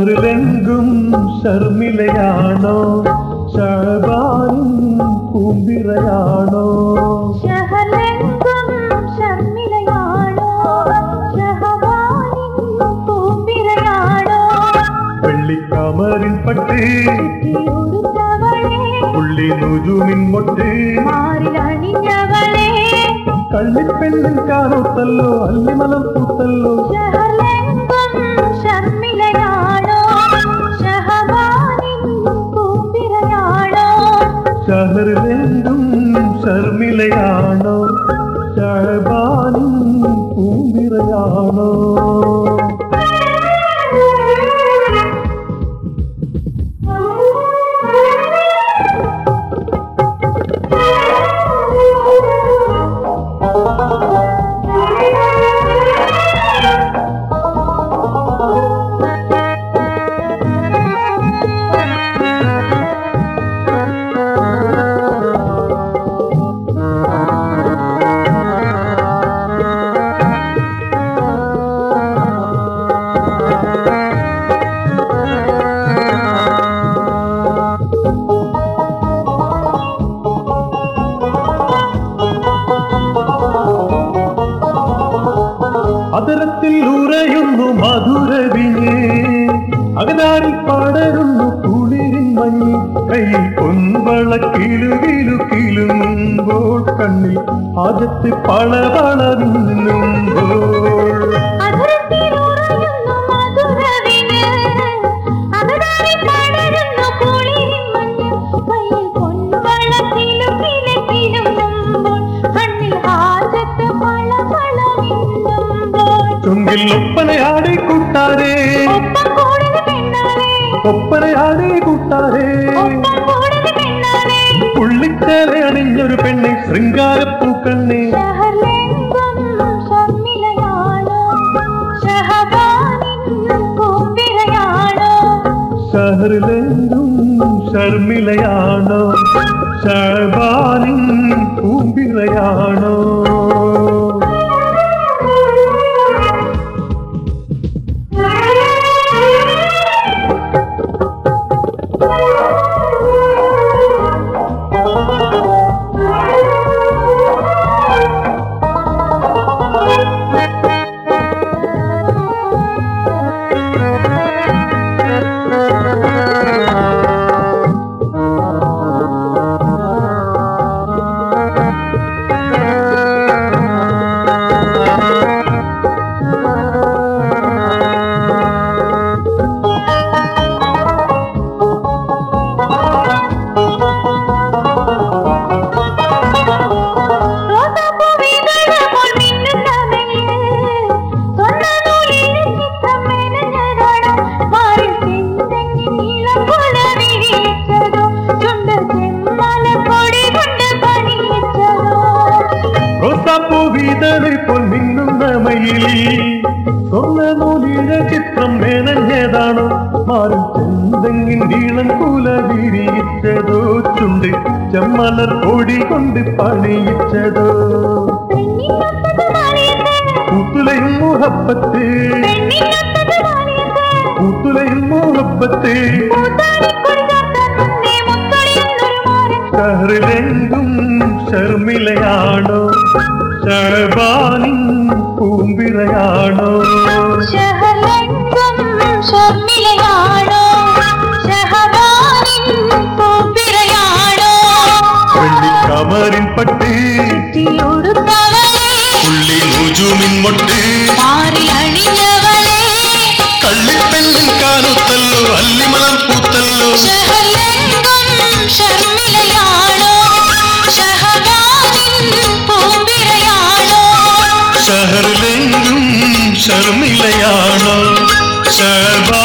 ഷഹറിലെങ്കും ഷർമിലയാണോ ഷഹബാനും പൂമ്പിറയാണോ ഷഹലെങ്കും ശർമിളയാണോ ഷഹബാനിൻ പൂമ്പിരയാണോ വെള്ളിക്കമറിൻ പട്ട് ചുറ്റിയുടുത്തവളെ പുള്ളി നുജുമിൻ മൊട്ട് മാറിലണിഞ്ഞവളെ കള്ളിപ്പെണ്ണിൻ കാണുത്തല്ലോ അല്ലിമലം പൂത്തല്ലോ ഷഹലെങ്കും ശർമിളയാണോ ഷഹബാനിൻ പൂമ്പിരയാണോ ഷഹറിലെങ്കും ഷർമിലയാണോ ഷഹബാനും പൂമ്പിറയാണോ അതരത്തിൽ ഉറയുന്നു മധുരവിനെ അകതാരിൽ പടരുന്നു കുളിരിൻ മഞ്ഞ് കയ്യിൽ പൊൻവള കിലുകിലു കിലുങ്ങുമ്പോൾ കണ്ണിൽ ആദ്യത്തെ പളവള മിന്നുമ്പോൾ അധരത്തിലുറയുന്നു മധുരവിന് അകതാരി പടരുന്നു കുളിരിൻ മഞ്ഞ് കയ്യിൽ പൊൻവളത്തിലും കിലകിലുങ്ങുമ്പോൾ കണ്ണിൽ ഹാജത്ത് പളപള മിന്നുമ്പോൾ ചുങ്കിൽ ഒപ്പനയാടി കൂട്ടാരേ ഒപ്പം കൂടുന്ന പെണ്ണാളെ ഒപ്പനയാടി കൂട്ടാരേ ഒപ്പം കൂടുന്ന പെണ്ണാളെ പുള്ളിച്ചേല അണിഞ്ഞൊരു പെണ്ണെ ശൃംഗാരപ്പൂക്കണ്ണേ ഷഹലെങ്കും ശർമിളയാണോ ഷഹബാനിൻ പൂമ്പിരയാണോ ഷഹറിലെങ്കും ഷർമിളയാണോ ഷഹബാനും പൂമ്പിറയാണോ റോസാപ്പൂവിതഴ് പോൽ മിന്നുന്ന വെയിൽ സ്വർണ്ണനൂലിൽ ചിത്രം മെനഞ്ഞതാണോ മാറിൽ പിന്തെങ്ങി നീളം പോലെ വിരിയിച്ചതോ ചുണ്ട് ചെമ്മലപ്പൊടി കൊണ്ട് പണിയിച്ചതോ റോസാപ്പൂ വീതറി പോൽ മിന്നുന്ന മയിൽ സ്വർണ്ണ നൂലിഴ ചിത്രം മേനഞ്ഞതാണോ മാറും ചെന്തെങ്ങിൻ നീളം കൂല വിരിയിച്ചതോ ചുണ്ട് ചെമ്മലർ പൊടി കൊണ്ട് പണിയിച്ചതോ പെണ്ണിനൊത്തത് മാറിയത് കൂത്തുലയും മുഹബത്ത് പെണ്ണിനൊത്തത് മാറിയത് കൂത്തുലയും മുഹബത്ത് പൂത്താലിക്കുടി ചാർത്താൻ മുന്നേ മുത്തൊളിയുന്നൊരു മാരൻ ഷഹറിലെങ്കും ഷർമിലയാണോ ഷഹബാനിൻ പൂമ്പിറയാണോ ഷഹലെങ്കും ശർമിളയാണോ ഷഹബാനിൻ പൂമ്പിരയാണോ വെള്ളിക്കമറിൻ പട്ട് ചുറ്റിയുടുത്തവളെ പുള്ളി നുജുമിൻ മൊട്ട് മാറിൽ അണിഞ്ഞവളെ കള്ളിപ്പെണ്ണിൻ കാണുത്തല്ലോ അല്ലിമലം പൂത്തല്ലോ ഷഹലെങ്കും ശർമിളയാണോ ഷഹബാനിൻ പൂമ്പിരയാണോ ഷഹറിലെങ്കും ഷർമിലയാണോ ഷഹബാ